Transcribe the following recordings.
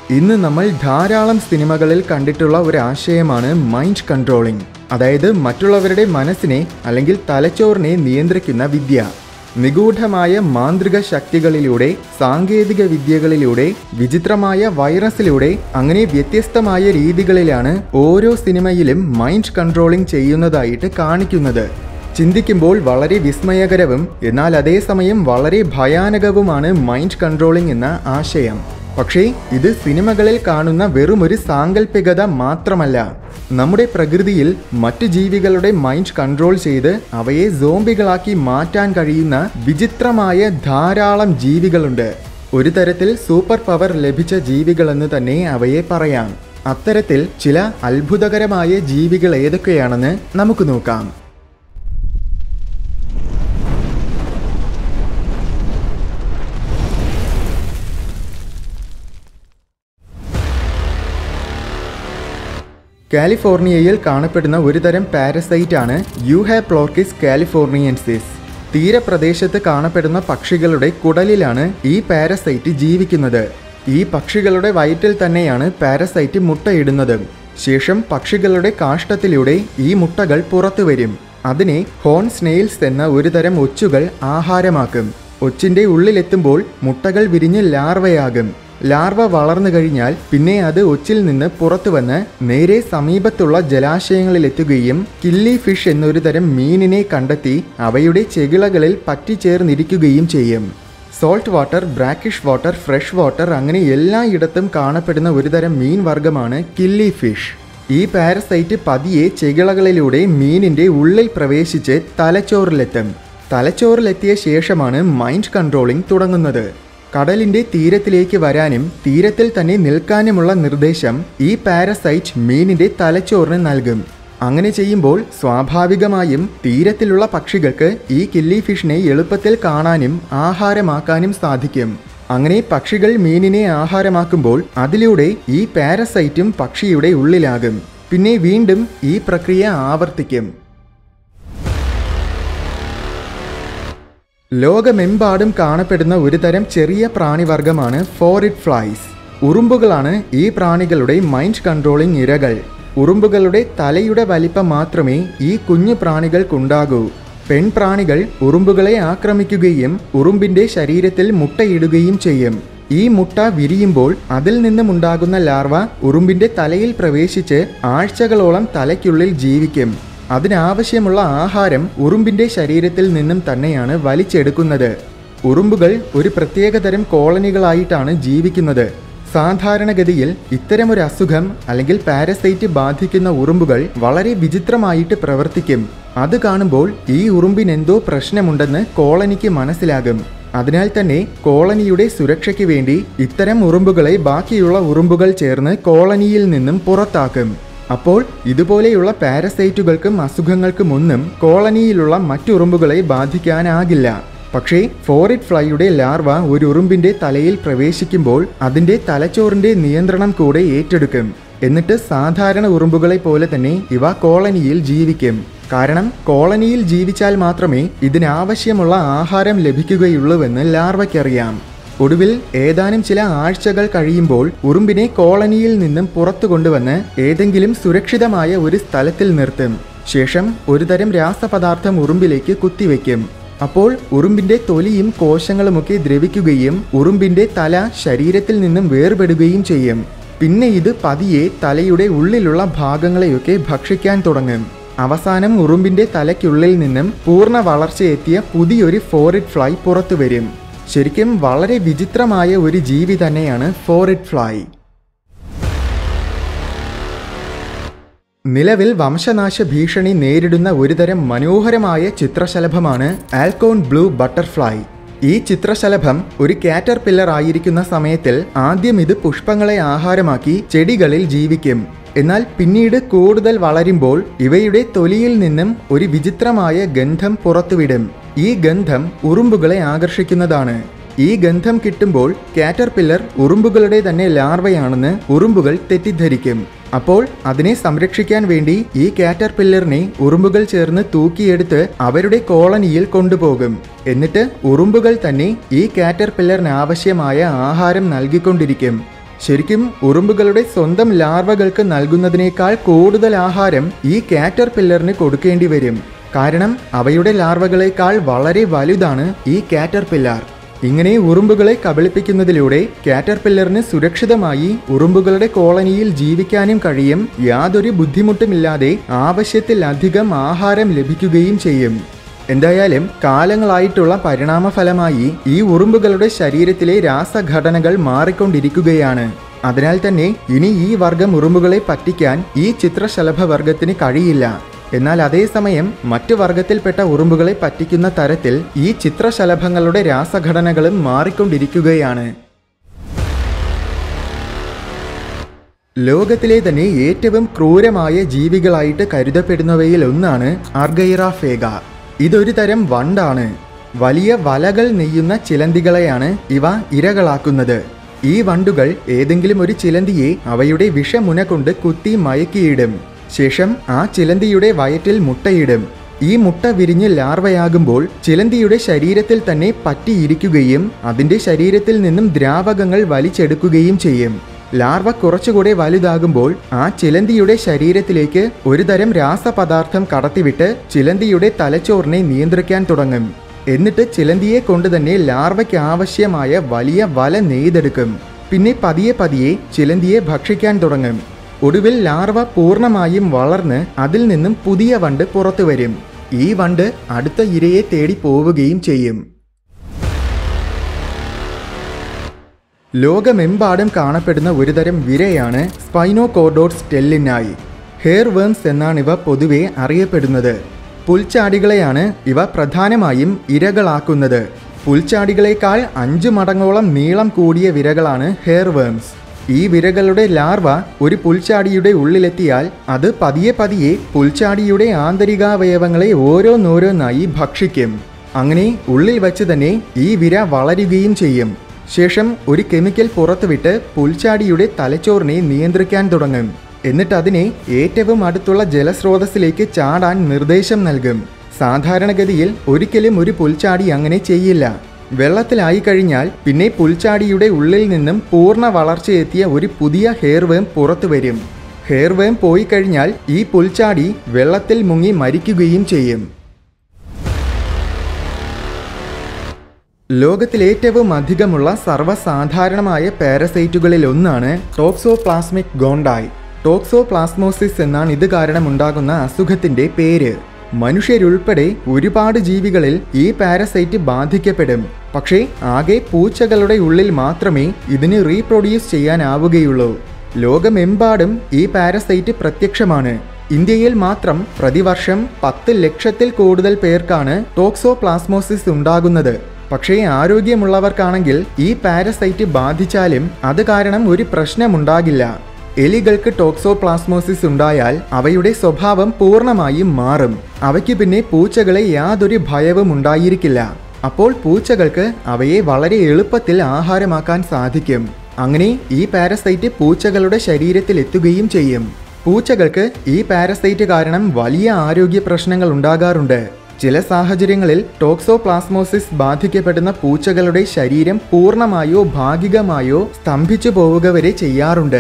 ഇന്ന് നമ്മൾ ധാരാളം സിനിമകളിൽ കണ്ടിട്ടുള്ള ഒരു ആശയമാണ് മൈൻഡ് കൺട്രോളിംഗ് അതായത് മറ്റുള്ളവരുടെ മനസ്സിനെ അല്ലെങ്കിൽ തലച്ചോറിനെ നിയന്ത്രിക്കുന്ന വിദ്യ നിഗൂഢമായ മാന്ത്രിക ശക്തികളിലൂടെ സാങ്കേതിക വിദ്യകളിലൂടെ വിചിത്രമായ വൈറസിലൂടെ അങ്ങനെ വ്യത്യസ്തമായ രീതികളിലാണ് ഓരോ സിനിമയിലും മൈൻഡ് കൺട്രോളിംഗ് ചെയ്യുന്നതായിട്ട് കാണിക്കുന്നത് ചിന്തിക്കുമ്പോൾ വളരെ വിസ്മയകരവും എന്നാൽ അതേസമയം വളരെ ഭയാനകവുമാണ് മൈൻഡ് കൺട്രോളിംഗ് എന്ന ആശയം പക്ഷേ ഇത് സിനിമകളിൽ കാണുന്ന വെറുമൊരു സാങ്കല്പികത മാത്രമല്ല നമ്മുടെ പ്രകൃതിയിൽ മറ്റു ജീവികളുടെ മൈൻഡ് കൺട്രോൾ ചെയ്ത് അവയെ സോംബികളാക്കി മാറ്റാൻ കഴിയുന്ന വിചിത്രമായ ധാരാളം ജീവികളുണ്ട് ഒരു തരത്തിൽ സൂപ്പർ പവർ ലഭിച്ച ജീവികളെന്ന് തന്നെ അവയെ പറയാം അത്തരത്തിൽ ചില അത്ഭുതകരമായ ജീവികൾ ഏതൊക്കെയാണെന്ന് നമുക്ക് നോക്കാം കാലിഫോർണിയയിൽ കാണപ്പെടുന്ന ഒരു തരം പാരസൈറ്റ് ആണ് യുഹാപ്ലോർക്കിസ് കാലിഫോർണിയൻസിസ് തീരപ്രദേശത്ത് കാണപ്പെടുന്ന പക്ഷികളുടെ കുടലിലാണ് ഈ പാരസൈറ്റ് ജീവിക്കുന്നത് ഈ പക്ഷികളുടെ വയറ്റിൽ തന്നെയാണ് പാരസൈറ്റ് മുട്ടയിടുന്നത് ശേഷം പക്ഷികളുടെ കാഷ്ടത്തിലൂടെ ഈ മുട്ടകൾ പുറത്തു വരും അതിനെ ഹോൺ സ്നെയിൽസ് എന്ന ഒരു തരം ഒച്ചുകൾ ആഹാരമാക്കും ഒച്ചിന്റെ ഉള്ളിലെത്തുമ്പോൾ മുട്ടകൾ വിരിഞ്ഞ് ലാർവയാകും ലാർവ വളർന്നു കഴിഞ്ഞാൽ പിന്നെ അത് ഒച്ചിൽ നിന്ന് പുറത്തു വന്ന് നേരെ സമീപത്തുള്ള ജലാശയങ്ങളിലെത്തുകയും കില്ലി ഫിഷ് എന്നൊരു തരം മീനിനെ കണ്ടെത്തി അവയുടെ ചെകിളകളിൽ പറ്റിച്ചേർന്നിരിക്കുകയും ചെയ്യും salt water brackish water fresh water അങ്ങനെ എല്ലായിടത്തും കാണപ്പെടുന്ന ഒരു തരം മീൻ വർഗമാണ് കില്ലി ഫിഷ് ഈ പാരസൈറ്റ് പതിയെ ചെകിളകളിലൂടെ മീനിന്റെ ഉള്ളിൽ പ്രവേശിച്ച് തലച്ചോറിലെത്തും തലച്ചോറിലെത്തിയ ശേഷമാണ് മൈൻഡ് കൺട്രോളിംഗ് തുടങ്ങുന്നത് കടലിന്റെ തീരത്തിലേക്ക് വരാനും തീരത്തിൽ തന്നെ നിൽക്കാനുമുള്ള നിർദ്ദേശം ഈ പാരസൈറ്റ് മീനിന്റെ തലച്ചോറിന് നൽകും അങ്ങനെ ചെയ്യുമ്പോൾ സ്വാഭാവികമായും തീരത്തിലുള്ള പക്ഷികൾക്ക് ഈ കില്ലി ഫിഷിനെ എളുപ്പത്തിൽ കാണാനും ആഹാരമാക്കാനും സാധിക്കും അങ്ങനെ പക്ഷികൾ മീനിനെ ആഹാരമാക്കുമ്പോൾ അതിലൂടെ ഈ പാരസൈറ്റും പക്ഷിയുടെ ഉള്ളിലാകും പിന്നെ വീണ്ടും ഈ പ്രക്രിയ ആവർത്തിക്കും ലോകമെമ്പാടും കാണപ്പെടുന്ന ഒരു തരം ചെറിയ പ്രാണിവർഗമാണ് ഫോറിറ്റ് ഫ്ലൈസ് ഉറുമ്പുകളാണ് ഈ പ്രാണികളുടെ മൈൻഡ് കൺട്രോളിംഗ് ഇരകൾ ഉറുമ്പുകളുടെ തലയുടെ വലിപ്പം മാത്രമേ ഈ കുഞ്ഞു പ്രാണികൾക്കുണ്ടാകൂ പെൺപ്രാണികൾ ഉറുമ്പുകളെ ആക്രമിക്കുകയും ഉറുമ്പിന്റെ ശരീരത്തിൽ മുട്ടയിടുകയും ചെയ്യും ഈ മുട്ട വിരിയുമ്പോൾ അതിൽ നിന്നുമുണ്ടാകുന്ന ലാർവ ഉറുമ്പിന്റെ തലയിൽ പ്രവേശിച്ച് ആഴ്ചകളോളം തലയ്ക്കുള്ളിൽ ജീവിക്കും അതിനാവശ്യമുള്ള ആഹാരം ഉറുമ്പിന്റെ ശരീരത്തിൽ നിന്നും തന്നെയാണ് വലിച്ചെടുക്കുന്നത് ഉറുമ്പുകൾ ഒരു പ്രത്യേകതരം കോളനികളായിട്ടാണ് ജീവിക്കുന്നത് സാധാരണഗതിയിൽ ഇത്തരമൊരു അസുഖം അല്ലെങ്കിൽ പാരസൈറ്റ് ബാധിക്കുന്ന ഉറുമ്പുകൾ വളരെ വിചിത്രമായിട്ട് പ്രവർത്തിക്കും അത് കാണുമ്പോൾ ഈ ഉറുമ്പിനെന്തോ പ്രശ്നമുണ്ടെന്ന് കോളനിക്ക് മനസ്സിലാകും അതിനാൽ തന്നെ കോളനിയുടെ സുരക്ഷയ്ക്ക് വേണ്ടി ഇത്തരം ഉറുമ്പുകളെ ബാക്കിയുള്ള ഉറുമ്പുകൾ ചേർന്ന് കോളനിയിൽ നിന്നും പുറത്താക്കും അപ്പോൾ ഇതുപോലെയുള്ള പാരസൈറ്റുകൾക്കും അസുഖങ്ങൾക്കും ഒന്നും കോളനിയിലുള്ള മറ്റുറുമ്പുകളെ ബാധിക്കാനാകില്ല പക്ഷേ ഫോറിറ്റ് ഫ്ലൈയുടെ ലാർവ ഒരു ഉറുമ്പിന്റെ തലയിൽ പ്രവേശിക്കുമ്പോൾ അതിന്റെ തലച്ചോറിന്റെ നിയന്ത്രണം കൂടെ ഏറ്റെടുക്കും എന്നിട്ട് സാധാരണ ഉറുമ്പുകളെ പോലെ തന്നെ ഇവ കോളനിയിൽ ജീവിക്കും കാരണം കോളനിയിൽ ജീവിച്ചാൽ മാത്രമേ ഇതിനാവശ്യമുള്ള ആഹാരം ലഭിക്കുകയുള്ളൂവെന്ന് ലാർവയ്ക്കറിയാം ഒടുവിൽ ഏതാനും ചില ആഴ്ചകൾ കഴിയുമ്പോൾ ഉറുമ്പിനെ കോളനിയിൽ നിന്നും പുറത്തു കൊണ്ടുവന്ന് ഏതെങ്കിലും സുരക്ഷിതമായ ഒരു സ്ഥലത്തിൽ നിർത്തും ശേഷം ഒരുതരം രാസപദാർത്ഥം ഉറുമ്പിലേക്ക് കുത്തിവെക്കും അപ്പോൾ ഉറുമ്പിന്റെ തൊലിയും കോശങ്ങളുമൊക്കെ ദ്രവിക്കുകയും ഉറുമ്പിന്റെ തല ശരീരത്തിൽ നിന്നും വേർപെടുകയും ചെയ്യും പിന്നെ ഇത് പതിയെ തലയുടെ ഉള്ളിലുള്ള ഭാഗങ്ങളെയൊക്കെ ഭക്ഷിക്കാൻ തുടങ്ങും അവസാനം ഉറുമ്പിന്റെ തലയ്ക്കുള്ളിൽ നിന്നും പൂർണ്ണ വളർച്ചയെത്തിയ പുതിയൊരു ഫോറിറ്റ് ഫ്ലൈ പുറത്തു വരും ശരിക്കും വളരെ വിചിത്രമായ ഒരു ജീവി തന്നെയാണ് ഫോറിറ്റ് ഫ്ലൈ നിലവിൽ വംശനാശ ഭീഷണി നേരിടുന്ന ഒരുതരം മനോഹരമായ ചിത്രശലഭമാണ് ആൽക്കോൺ ബ്ലൂ ബട്ടർഫ്ലൈ ഈ ചിത്രശലഭം ഒരു കാറ്റർ പില്ലർ ആയിരിക്കുന്ന സമയത്തിൽ ആദ്യം ഇത് പുഷ്പങ്ങളെ ആഹാരമാക്കി ചെടികളിൽ ജീവിക്കും എന്നാൽ പിന്നീട് കൂടുതൽ വളരുമ്പോൾ ഇവയുടെ തൊലിയിൽ നിന്നും ഒരു വിചിത്രമായ ഗന്ധം പുറത്തുവിടും ഈ ഗന്ധം ഉറുമ്പുകളെ ആകർഷിക്കുന്നതാണ് ഈ ഗന്ധം കിട്ടുമ്പോൾ കാറ്റർ പില്ലർ ഉറുമ്പുകളുടെ തന്നെ ലാർവയാണെന്ന് ഉറുമ്പുകൾ തെറ്റിദ്ധരിക്കും അപ്പോൾ അതിനെ സംരക്ഷിക്കാൻ വേണ്ടി ഈ കാറ്റർ പില്ലറിനെ ഉറുമ്പുകൾ ചേർന്ന് തൂക്കിയെടുത്ത് അവരുടെ കോളനിയിൽ കൊണ്ടുപോകും എന്നിട്ട് ഉറുമ്പുകൾ തന്നെ ഈ കാറ്റർ പില്ലറിന് ആവശ്യമായ ആഹാരം നൽകിക്കൊണ്ടിരിക്കും ശരിക്കും ഉറുമ്പുകളുടെ സ്വന്തം ലാർവകൾക്ക് നൽകുന്നതിനേക്കാൾ കൂടുതൽ ആഹാരം ഈ കാറ്റർ പില്ലറിന് കൊടുക്കേണ്ടി വരും കാരണം അവയുടെ ലാർവകളേക്കാൾ വളരെ വലുതാണ് ഈ കാറ്റർ പില്ലർ ഇങ്ങനെ ഉറുമ്പുകളെ കബളിപ്പിക്കുന്നതിലൂടെ കാറ്റർ പില്ലറിന് സുരക്ഷിതമായി ഉറുമ്പുകളുടെ കോളനിയിൽ ജീവിക്കാനും കഴിയും യാതൊരു ബുദ്ധിമുട്ടുമില്ലാതെ ആവശ്യത്തിലധികം ആഹാരം ലഭിക്കുകയും ചെയ്യും എന്തായാലും കാലങ്ങളായിട്ടുള്ള പരിണാമഫലമായി ഈ ഉറുമ്പുകളുടെ ശരീരത്തിലെ രാസഘടനകൾ മാറിക്കൊണ്ടിരിക്കുകയാണ് അതിനാൽ തന്നെ ഇനി ഈ വർഗം ഉറുമ്പുകളെ പറ്റിക്കാൻ ഈ ചിത്രശലഭ വർഗത്തിന് കഴിയില്ല എന്നാൽ അതേസമയം മറ്റു വർഗത്തിൽപ്പെട്ട ഉറുമ്പുകളെ പറ്റിക്കുന്ന തരത്തിൽ ഈ ചിത്രശലഭങ്ങളുടെ രാസഘടനകളും മാറിക്കൊണ്ടിരിക്കുകയാണ് ലോകത്തിലെ തന്നെ ഏറ്റവും ക്രൂരമായ ജീവികളായിട്ട് കരുതപ്പെടുന്നവയിൽ ഒന്നാണ് അർഗൈറ ഫേഗ ഇതൊരു തരം വണ്ടാണ് വലിയ വലകൾ നെയ്യുന്ന ചിലന്തികളെയാണ് ഇവ ഇരകളാക്കുന്നത് ഈ വണ്ടുകൾ ഏതെങ്കിലും ഒരു ചിലന്തിയെ അവയുടെ വിഷമുന കൊണ്ട് കുത്തി മയക്കിയിടും ശേഷം ആ ചിലന്തിയുടെ വയറ്റിൽ മുട്ടയിടും ഈ മുട്ട വിരിഞ്ഞ് ലാർവയാകുമ്പോൾ ചിലന്തിയുടെ ശരീരത്തിൽ തന്നെ പറ്റിയിരിക്കുകയും അതിന്റെ ശരീരത്തിൽ നിന്നും ദ്രാവകങ്ങൾ വലിച്ചെടുക്കുകയും ചെയ്യും ലാർവ കുറച്ചുകൂടെ വലുതാകുമ്പോൾ ആ ചിലന്തിയുടെ ശരീരത്തിലേക്ക് ഒരുതരം രാസപദാർത്ഥം കടത്തിവിട്ട് ചിലന്തിയുടെ തലച്ചോറിനെ നിയന്ത്രിക്കാൻ തുടങ്ങും എന്നിട്ട് ചിലന്തിയെ കൊണ്ട് തന്നെ ലാർവയ്ക്ക് ആവശ്യമായ വലിയ വല നെയ്തെടുക്കും പിന്നെ പതിയെ പതിയെ ചിലന്തിയെ ഭക്ഷിക്കാൻ തുടങ്ങും ഒടുവിൽ ലാർവ പൂർണ്ണമായും വളർന്ന് അതിൽ നിന്നും പുതിയ വണ്ട് പുറത്തു വരും ഈ വണ്ട് അടുത്ത ഇരയെ തേടി പോവുകയും ചെയ്യും ലോകമെമ്പാടും കാണപ്പെടുന്ന ഒരുതരം വിരയാണ് സ്പൈനോകോർഡോട്സ് ടെല്ലിനായി ഹെയർ വേംസ് എന്നാണ് ഇവ പൊതുവെ അറിയപ്പെടുന്നത് പുൽച്ചാടികളെയാണ് ഇവ പ്രധാനമായും ഇരകളാക്കുന്നത് പുൽച്ചാടികളേക്കാൾ അഞ്ചു മടങ്ങോളം നീളം കൂടിയ വിരകളാണ് ഹെയർ വേംസ് ഈ വിരകളുടെ ലാർവ ഒരു പുൽച്ചാടിയുടെ ഉള്ളിലെത്തിയാൽ അത് പതിയെ പതിയെ പുൽച്ചാടിയുടെ ആന്തരികാവയവങ്ങളെ ഓരോന്നോരോന്നായി ഭക്ഷിക്കും അങ്ങനെ ഉള്ളിൽ വച്ച് തന്നെ ഈ വിര വളരുകയും ചെയ്യും ശേഷം ഒരു കെമിക്കൽ പുറത്തുവിട്ട് പുൽച്ചാടിയുടെ തലച്ചോറിനെ നിയന്ത്രിക്കാൻ തുടങ്ങും എന്നിട്ട് അതിനെ ഏറ്റവും അടുത്തുള്ള ജലസ്രോതസ്സിലേക്ക് ചാടാൻ നിർദ്ദേശം നൽകും സാധാരണഗതിയിൽ ഒരിക്കലും ഒരു പുൽച്ചാടി അങ്ങനെ ചെയ്യില്ല വെള്ളത്തിലായി കഴിഞ്ഞാൽ പിന്നെ പുൽച്ചാടിയുടെ ഉള്ളിൽ നിന്നും പൂർണ്ണ വളർച്ചയെത്തിയ ഒരു പുതിയ ഹെയർവേം പുറത്തു വരും ഹെയർവേം പോയി കഴിഞ്ഞാൽ ഈ പുൽച്ചാടി വെള്ളത്തിൽ മുങ്ങി മരിക്കുകയും ചെയ്യും ലോകത്തിലേറ്റവും അധികമുള്ള സർവ്വസാധാരണമായ പാരസൈറ്റുകളിൽ ഒന്നാണ് ടോക്സോപ്ലാസ്മിക് ഗോണ്ടായ് ടോക്സോപ്ലാസ്മോസിസ് എന്നാണ് ഇത് കാരണമുണ്ടാകുന്ന അസുഖത്തിന്റെ പേര് മനുഷ്യരുൾപ്പെടെ ഒരുപാട് ജീവികളിൽ ഈ പാരസൈറ്റ് ബാധിക്കപ്പെടും പക്ഷേ ആകെ പൂച്ചകളുടെ ഉള്ളിൽ മാത്രമേ ഇതിന് റീപ്രൊഡ്യൂസ് ചെയ്യാനാവുകയുള്ളൂ ലോകമെമ്പാടും ഈ പാരസൈറ്റ് പ്രത്യക്ഷമാണ് ഇന്ത്യയിൽ മാത്രം പ്രതിവർഷം പത്ത് ലക്ഷത്തിൽ കൂടുതൽ പേർക്കാണ് ടോക്സോപ്ലാസ്മോസിസ് ഉണ്ടാകുന്നത് പക്ഷേ ആരോഗ്യമുള്ളവർക്കാണെങ്കിൽ ഈ പാരസൈറ്റ് ബാധിച്ചാലും അത് കാരണം ഒരു പ്രശ്നമുണ്ടാകില്ല എലികൾക്ക് ടോക്സോപ്ലാസ്മോസിസ് ഉണ്ടായാൽ അവയുടെ സ്വഭാവം പൂർണ്ണമായും മാറും അവയ്ക്ക് പിന്നെ പൂച്ചകളെ യാതൊരു ഭയവും ഉണ്ടായിരിക്കില്ല അപ്പോൾ പൂച്ചകൾക്ക് അവയെ വളരെ എളുപ്പത്തിൽ ആഹാരമാക്കാൻ സാധിക്കും അങ്ങനെ ഈ പാരസൈറ്റ് പൂച്ചകളുടെ ശരീരത്തിൽ എത്തുകയും ചെയ്യും പൂച്ചകൾക്ക് ഈ പാരസൈറ്റ് കാരണം വലിയ ആരോഗ്യ പ്രശ്നങ്ങൾ ഉണ്ടാകാറുണ്ട് ചില സാഹചര്യങ്ങളിൽ ടോക്സോപ്ലാസ്മോസിസ് ബാധിക്കപ്പെടുന്ന പൂച്ചകളുടെ ശരീരം പൂർണ്ണമായോ ഭാഗികമായോ സ്തംഭിച്ചു പോവുക വരെ ചെയ്യാറുണ്ട്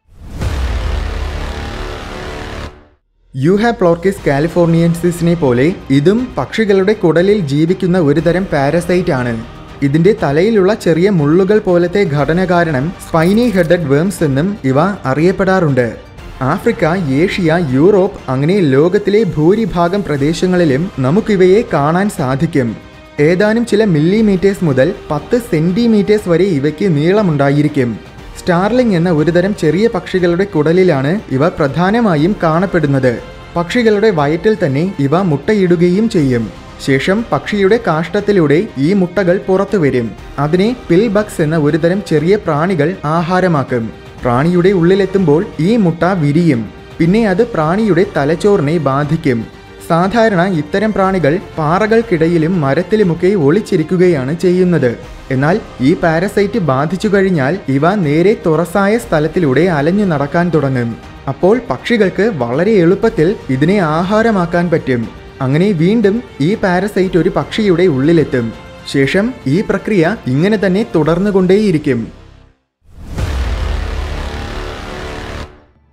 യൂഹാപ്ലോർക്കിസ് കാലിഫോർണിയൻസിസിനെ പോലെ ഇതും പക്ഷികളുടെ കുടലിൽ ജീവിക്കുന്ന ഒരുതരം പാരസൈറ്റ് ആണ് ഇതിന്റെ തലയിലുള്ള ചെറിയ മുള്ളുകൾ പോലത്തെ ഘടന കാരണം സ്പൈനി ഹെഡഡ് വേംസ് എന്നും ഇവ അറിയപ്പെടാറുണ്ട് ആഫ്രിക്ക ഏഷ്യ യൂറോപ്പ് അങ്ങനെ ലോകത്തിലെ ഭൂരിഭാഗം പ്രദേശങ്ങളിലും നമുക്കിവയെ കാണാൻ സാധിക്കും ഏതാനും ചില മില്ലിമീറ്റേഴ്സ് മുതൽ പത്ത് സെന്റിമീറ്റേഴ്സ് വരെ ഇവയ്ക്ക് നീളമുണ്ടായിരിക്കും സ്റ്റാർലിംഗ് എന്ന ഒരുതരം ചെറിയ പക്ഷികളുടെ കുടലിലാണ് ഇവ പ്രധാനമായും കാണപ്പെടുന്നത് പക്ഷികളുടെ വയറ്റിൽ തന്നെ ഇവ മുട്ടയിടുകയും ചെയ്യും ശേഷം പക്ഷിയുടെ കാഷ്ടത്തിലൂടെ ഈ മുട്ടകൾ പുറത്തു വരും അതിനെ പിൽബക്സ് എന്ന ഒരുതരം ചെറിയ പ്രാണികൾ ആഹാരമാക്കും പ്രാണിയുടെ ഉള്ളിലെത്തുമ്പോൾ ഈ മുട്ട വിരിയും പിന്നെ അത് പ്രാണിയുടെ തലച്ചോറിനെ ബാധിക്കും സാധാരണ ഇത്തരം പ്രാണികൾ പാറകൾക്കിടയിലും മരത്തിലുമൊക്കെ ഒളിച്ചിരിക്കുകയാണ് ചെയ്യുന്നത് എന്നാൽ ഈ പാരസൈറ്റ് ബാധിച്ചു കഴിഞ്ഞാൽ ഇവ നേരെ തുറസായ സ്ഥലത്തിലൂടെ അലഞ്ഞു നടക്കാൻ തുടങ്ങും അപ്പോൾ പക്ഷികൾക്ക് വളരെ എളുപ്പത്തിൽ ഇതിനെ ആഹാരമാക്കാൻ പറ്റും അങ്ങനെ വീണ്ടും ഈ പാരസൈറ്റ് ഒരു പക്ഷിയുടെ ഉള്ളിലെത്തും ശേഷം ഈ പ്രക്രിയ ഇങ്ങനെ തന്നെ തുടർന്നുകൊണ്ടേയിരിക്കും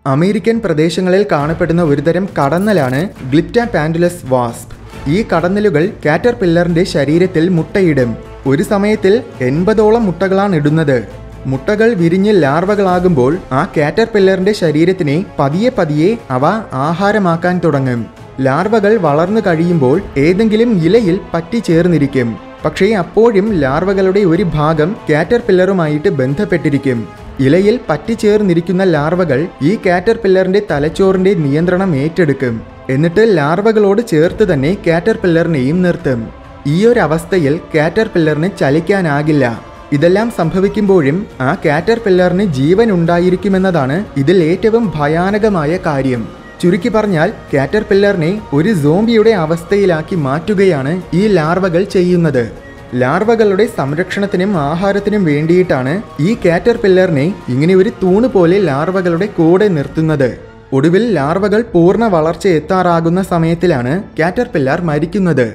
അമേരിക്കൻ പ്രദേശങ്ങളിൽ കാണപ്പെടുന്ന ഒരുതരം കടന്നലാണ് ഗ്ലിപ്റ്റ പാൻഡുലസ് വാസ്പ് ഈ കടന്നലുകൾ കാറ്റർ പില്ലറിന്റെ ശരീരത്തിൽ മുട്ടയിടും ഒരു സമയത്തിൽ എൺപതോളം മുട്ടകളാണ് ഇടുന്നത് മുട്ടകൾ വിരിഞ്ഞ് ലാർവകളാകുമ്പോൾ ആ കാറ്റർ പില്ലറിന്റെ ശരീരത്തിനെ പതിയെ പതിയെ അവ ആഹാരമാക്കാൻ തുടങ്ങും ലാർവകൾ വളർന്നു കഴിയുമ്പോൾ ഏതെങ്കിലും ഇലയിൽ പറ്റിച്ചേർന്നിരിക്കും പക്ഷേ അപ്പോഴും ലാർവകളുടെ ഒരു ഭാഗം കാറ്റർ പില്ലറുമായിട്ട് ബന്ധപ്പെട്ടിരിക്കും ഇലയിൽ പറ്റിച്ചേർന്നിരിക്കുന്ന ലാർവകൾ ഈ കാറ്റർ പില്ലറിന്റെ തലച്ചോറിന്റെ നിയന്ത്രണം ഏറ്റെടുക്കും എന്നിട്ട് ലാർവകളോട് ചേർത്ത് തന്നെ കാറ്റർ പില്ലറിനെയും നിർത്തും ഈ ഒരു അവസ്ഥയിൽ കാറ്റർ പില്ലറിന് ചലിക്കാനാകില്ല ഇതെല്ലാം സംഭവിക്കുമ്പോഴും ആ കാറ്റർ പില്ലറിന് ജീവൻ ഉണ്ടായിരിക്കുമെന്നതാണ് ഇതിൽ ഏറ്റവും ഭയാനകമായ കാര്യം ചുരുക്കി പറഞ്ഞാൽ കാറ്റർ പില്ലറിനെ ഒരു സോംബിയുടെ അവസ്ഥയിലാക്കി മാറ്റുകയാണ് ഈ ലാർവകൾ ചെയ്യുന്നത് ലാർവകളുടെ സംരക്ഷണത്തിനും ആഹാരത്തിനും വേണ്ടിയിട്ടാണ് ഈ കാറ്റർ പില്ലറിനെ ഇങ്ങനെ ഒരു തൂണ് പോലെ ലാർവകളുടെ കൂടെ നിർത്തുന്നത് ഒടുവിൽ ലാർവകൾ പൂർണ്ണ വളർച്ച എത്താറാകുന്ന സമയത്തിലാണ് കാറ്റർ പില്ലർ മരിക്കുന്നത്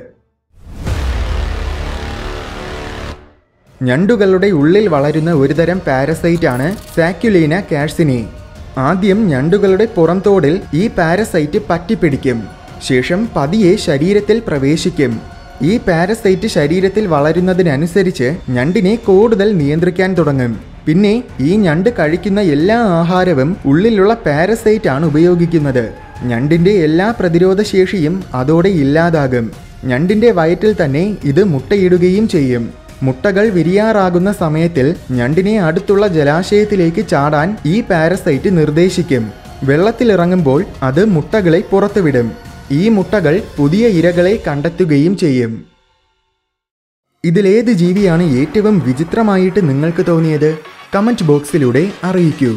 ഞണ്ടുകളുടെ ഉള്ളിൽ വളരുന്ന ഒരുതരം പാരസൈറ്റ് ആണ് സാക്യുലീന കാഴ്സിനി ആദ്യം ഞണ്ടുകളുടെ പുറംതോടിൽ ഈ പാരസൈറ്റ് പറ്റിപ്പിടിക്കും ശേഷം പതിയെ ശരീരത്തിൽ പ്രവേശിക്കും ഈ പാരസൈറ്റ് ശരീരത്തിൽ വളരുന്നതിനനുസരിച്ച് ഞണ്ടിനെ കൂടുതൽ നിയന്ത്രിക്കാൻ തുടങ്ങും പിന്നെ ഈ ഞണ്ട് കഴിക്കുന്ന എല്ലാ ആഹാരവും ഉള്ളിലുള്ള പാരസൈറ്റ് ആണ് ഉപയോഗിക്കുന്നത് ഞണ്ടിന്റെ എല്ലാ പ്രതിരോധ ശേഷിയും അതോടെ ഇല്ലാതാകും ഞണ്ടിന്റെ വയറ്റിൽ തന്നെ ഇത് മുട്ടയിടുകയും ചെയ്യും മുട്ടകൾ വിരിയാറാകുന്ന സമയത്തിൽ ഞണ്ടിനെ അടുത്തുള്ള ജലാശയത്തിലേക്ക് ചാടാൻ ഈ പാരസൈറ്റ് നിർദ്ദേശിക്കും വെള്ളത്തിലിറങ്ങുമ്പോൾ അത് മുട്ടകളെ പുറത്തുവിടും ഈ മുട്ടകൾ പുതിയ ഇരകളെ കണ്ടെത്തുകയും ചെയ്യും ഇതിലേത് ജീവിയാണ് ഏറ്റവും വിചിത്രമായിട്ട് നിങ്ങൾക്ക് തോന്നിയത് കമന്റ് ബോക്സിലൂടെ അറിയിക്കൂ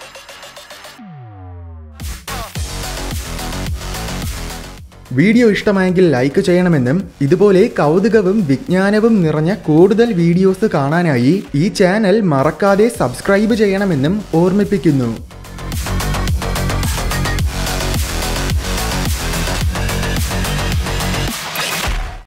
വീഡിയോ ഇഷ്ടമായെങ്കിൽ ലൈക്ക് ചെയ്യണമെന്നും ഇതുപോലെ കൗതുകവും വിജ്ഞാനവും നിറഞ്ഞ കൂടുതൽ വീഡിയോസ് കാണാനായി ഈ ചാനൽ മറക്കാതെ സബ്സ്ക്രൈബ് ചെയ്യണമെന്നും ഓർമ്മിപ്പിക്കുന്നു